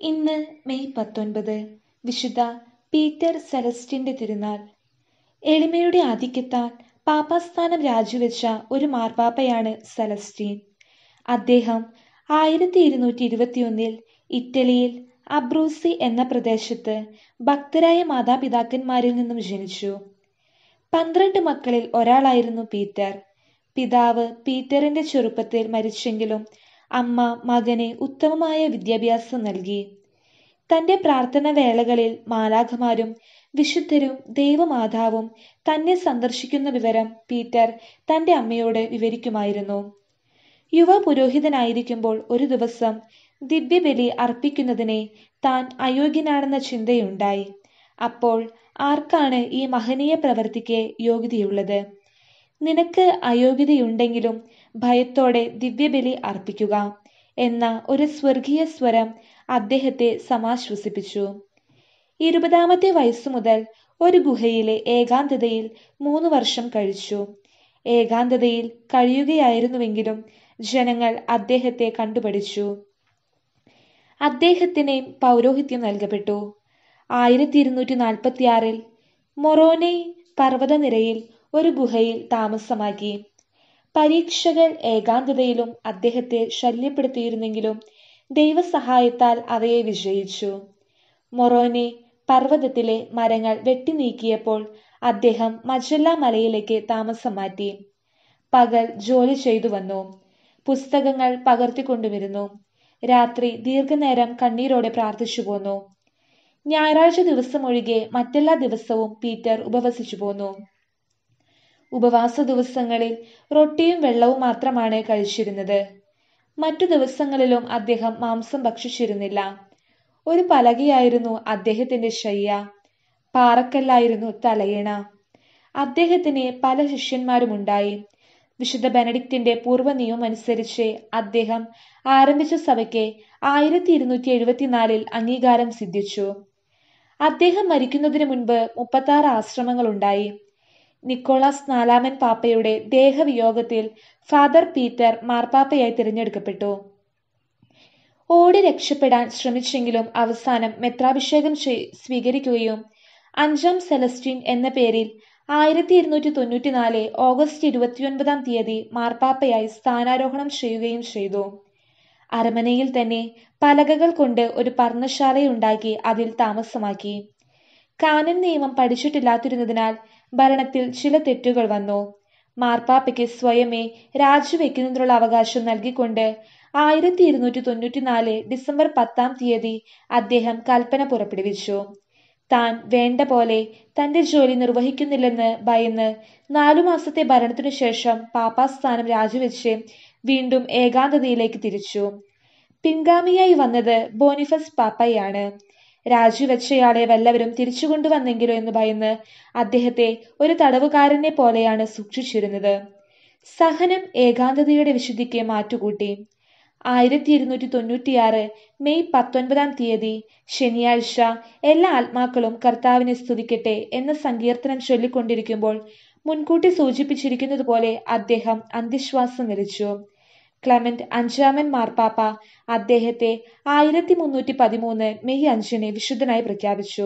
ഇന്ന് മെയ് പത്തൊൻപത് വിശുദ്ധ പീറ്റർ സെലസ്റ്റിന്റെ തിരുനാൾ എളിമയുടെ ആധിക്യത്താൽ പാപ്പാസ്ഥാനം രാജിവെച്ച ഒരു മാർപ്പാപ്പയാണ് സെലസ്റ്റീൻ അദ്ദേഹം ആയിരത്തി ഇരുന്നൂറ്റി ഇരുപത്തിയൊന്നിൽ ഇറ്റലിയിൽ അബ്രൂസി എന്ന പ്രദേശത്ത് ഭക്തരായ മാതാപിതാക്കന്മാരിൽ നിന്നും ജനിച്ചു പന്ത്രണ്ട് മക്കളിൽ ഒരാളായിരുന്നു പീറ്റർ പിതാവ് പീറ്ററിന്റെ ചെറുപ്പത്തിൽ മരിച്ചെങ്കിലും അമ്മ മകന് ഉത്തമമായ വിദ്യാഭ്യാസം നൽകി തന്റെ പ്രാർത്ഥന വേളകളിൽ മാലാഖമാരും വിശുദ്ധരും ദൈവമാതാവും തന്നെ സന്ദർശിക്കുന്ന വിവരം പീറ്റർ തന്റെ അമ്മയോട് വിവരിക്കുമായിരുന്നു യുവ പുരോഹിതനായിരിക്കുമ്പോൾ ഒരു ദിവസം ദിവ്യബലി അർപ്പിക്കുന്നതിനെ താൻ അയോഗ്യനാണെന്ന ചിന്തയുണ്ടായി അപ്പോൾ ആർക്കാണ് ഈ മഹനീയ പ്രവൃത്തിക്ക് യോഗ്യതയുള്ളത് നിനക്ക് അയോഗ്യതയുണ്ടെങ്കിലും ഭയത്തോടെ ദിവ്യബലി അർപ്പിക്കുക എന്ന ഒരു സ്വർഗീയ സ്വരം അദ്ദേഹത്തെ സമാശ്വസിപ്പിച്ചു ഇരുപതാമത്തെ വയസ്സു മുതൽ ഒരു ഗുഹയിലെ ഏകാന്തതയിൽ മൂന്ന് വർഷം കഴിച്ചു ഏകാന്തതയിൽ കഴിയുകയായിരുന്നുവെങ്കിലും ജനങ്ങൾ അദ്ദേഹത്തെ കണ്ടുപഠിച്ചു അദ്ദേഹത്തിന് പൗരോഹിത്യം നൽകപ്പെട്ടു ആയിരത്തി ഇരുന്നൂറ്റി നാൽപ്പത്തി ആറിൽ മൊറോനെ പർവ്വതനിരയിൽ ഒരു ഗുഹയിൽ താമസമാക്കി പരീക്ഷകൾ ഏകാന്തതയിലും അദ്ദേഹത്തെ ശല്യപ്പെടുത്തിയിരുന്നെങ്കിലും ദൈവസഹായത്താൽ അവയെ വിജയിച്ചു മൊറോനെ പർവ്വതത്തിലെ മരങ്ങൾ വെട്ടിനീക്കിയപ്പോൾ അദ്ദേഹം മജല്ല മലയിലേക്ക് താമസം മാറ്റി പകൽ ജോലി ചെയ്തു വന്നു പുസ്തകങ്ങൾ പകർത്തിക്കൊണ്ടുവരുന്നു രാത്രി ദീർഘനേരം കണ്ണീരോടെ പ്രാർത്ഥിച്ചു പോന്നു ഞായറാഴ്ച ദിവസം ഒഴികെ മറ്റെല്ലാ ദിവസവും പീറ്റർ ഉപവസിച്ചു പോന്നു ഉപവാസ ദിവസങ്ങളിൽ റൊട്ടിയും വെള്ളവും മാത്രമാണ് കഴിച്ചിരുന്നത് മറ്റു ദിവസങ്ങളിലും അദ്ദേഹം മാംസം ഭക്ഷിച്ചിരുന്നില്ല ഒരു പലകയായിരുന്നു അദ്ദേഹത്തിന്റെ ശയ്യ പാറക്കല്ലായിരുന്നു തലയിണ അദ്ദേഹത്തിന് പല ശിഷ്യന്മാരുമുണ്ടായി വിശുദ്ധ ബെനഡിക്റ്റിന്റെ പൂർവ്വ നിയമം അനുസരിച്ച് അദ്ദേഹം ആരംഭിച്ച സഭയ്ക്ക് ആയിരത്തി ഇരുന്നൂറ്റി എഴുപത്തിനാലിൽ അംഗീകാരം സിദ്ധിച്ചു അദ്ദേഹം മരിക്കുന്നതിന് മുൻപ് മുപ്പത്താറ് ആശ്രമങ്ങൾ ഉണ്ടായി നിക്കോളാസ് നാലാമൻ പാപ്പയുടെ ദേഹവിയോഗത്തിൽ ഫാദർ പീറ്റർ മാർപ്പാപ്പയായി തിരഞ്ഞെടുക്കപ്പെട്ടു ഓടി രക്ഷപ്പെടാൻ ശ്രമിച്ചെങ്കിലും അവസാനം മെത്രാഭിഷേകം സ്വീകരിക്കുകയും അഞ്ചാം സെലസ്റ്റീൻ എന്ന പേരിൽ ആയിരത്തി ഇരുന്നൂറ്റി തൊണ്ണൂറ്റിനാല് ഓഗസ്റ്റ് ഇരുപത്തിയൊൻപതാം തീയതി മാർപ്പാപ്പയായി സ്ഥാനാരോഹണം ചെയ്യുകയും ചെയ്തു അരമനയിൽ തന്നെ പലകകൾ കൊണ്ട് ഒരു പർണശാലയുണ്ടാക്കി അതിൽ താമസമാക്കി കാനൻ നിയമം പഠിച്ചിട്ടില്ലാതിരുന്നതിനാൽ ഭരണത്തിൽ ചില തെറ്റുകൾ വന്നു മാർപ്പാപ്പയ്ക്ക് സ്വയമേ രാജിവെക്കുന്നതിനുള്ള അവകാശം നൽകിക്കൊണ്ട് ആയിരത്തി ഇരുന്നൂറ്റി തൊണ്ണൂറ്റിനാല് ഡിസംബർ പത്താം തീയതി അദ്ദേഹം കൽപ്പന പുറപ്പെടുവിച്ചു താൻ വേണ്ട പോലെ തന്റെ ജോലി നിർവഹിക്കുന്നില്ലെന്ന് ഭയന്ന് നാലു മാസത്തെ ഭരണത്തിനു ശേഷം പാപ്പാസ്ഥാനം രാജിവെച്ച് വീണ്ടും ഏകാന്തതയിലേക്ക് തിരിച്ചു പിൻഗാമിയായി വന്നത് ബോണിഫസ് പാപ്പയാണ് രാജിവെച്ചയാളെ വല്ലവരും തിരിച്ചു കൊണ്ടുവന്നെങ്കിലോ എന്ന് ഭയന്ന് അദ്ദേഹത്തെ ഒരു തടവുകാരനെ പോലെയാണ് സൂക്ഷിച്ചിരുന്നത് സഹനം ഏകാന്തതയുടെ വിശുദ്ധിക്ക് മാറ്റുകൂട്ടി ആയിരത്തി ഇരുന്നൂറ്റി തൊണ്ണൂറ്റിയാറ് മെയ് പത്തൊൻപതാം തീയതി ശനിയാഴ്ച എല്ലാ ആത്മാക്കളും കർത്താവിനെ സ്തുതിക്കട്ടെ എന്ന സങ്കീർത്തനം ചൊല്ലിക്കൊണ്ടിരിക്കുമ്പോൾ മുൻകൂട്ടി സൂചിപ്പിച്ചിരിക്കുന്നത് പോലെ അദ്ദേഹം അന്ത്യശ്വാസം വലിച്ചു ക്ലമന്റ് അഞ്ചാമൻ മാർപ്പാപ്പ അദ്ദേഹത്തെ ആയിരത്തി മുന്നൂറ്റി പതിമൂന്ന് മെയ് അഞ്ചിന് വിശുദ്ധനായി പ്രഖ്യാപിച്ചു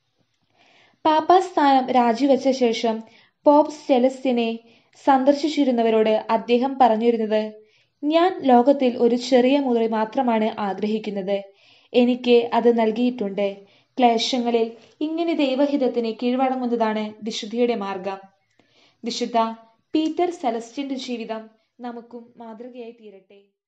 പാപ്പാ സ്ഥാനം രാജിവെച്ച ശേഷം പോപ്പ് സെലസ്റ്റിനെ സന്ദർശിച്ചിരുന്നവരോട് അദ്ദേഹം പറഞ്ഞിരുന്നത് ഞാൻ ലോകത്തിൽ ഒരു ചെറിയ മുറി മാത്രമാണ് ആഗ്രഹിക്കുന്നത് എനിക്ക് അത് നൽകിയിട്ടുണ്ട് ക്ലേശങ്ങളിൽ ഇങ്ങനെ ദൈവഹിതത്തിന് കീഴ്വഴങ്ങുന്നതാണ് വിശുദ്ധിയുടെ മാർഗം വിശുദ്ധ പീറ്റർ സെലസ്റ്റിന്റെ ജീവിതം നമുക്കും മാതൃകയായി തീരട്ടെ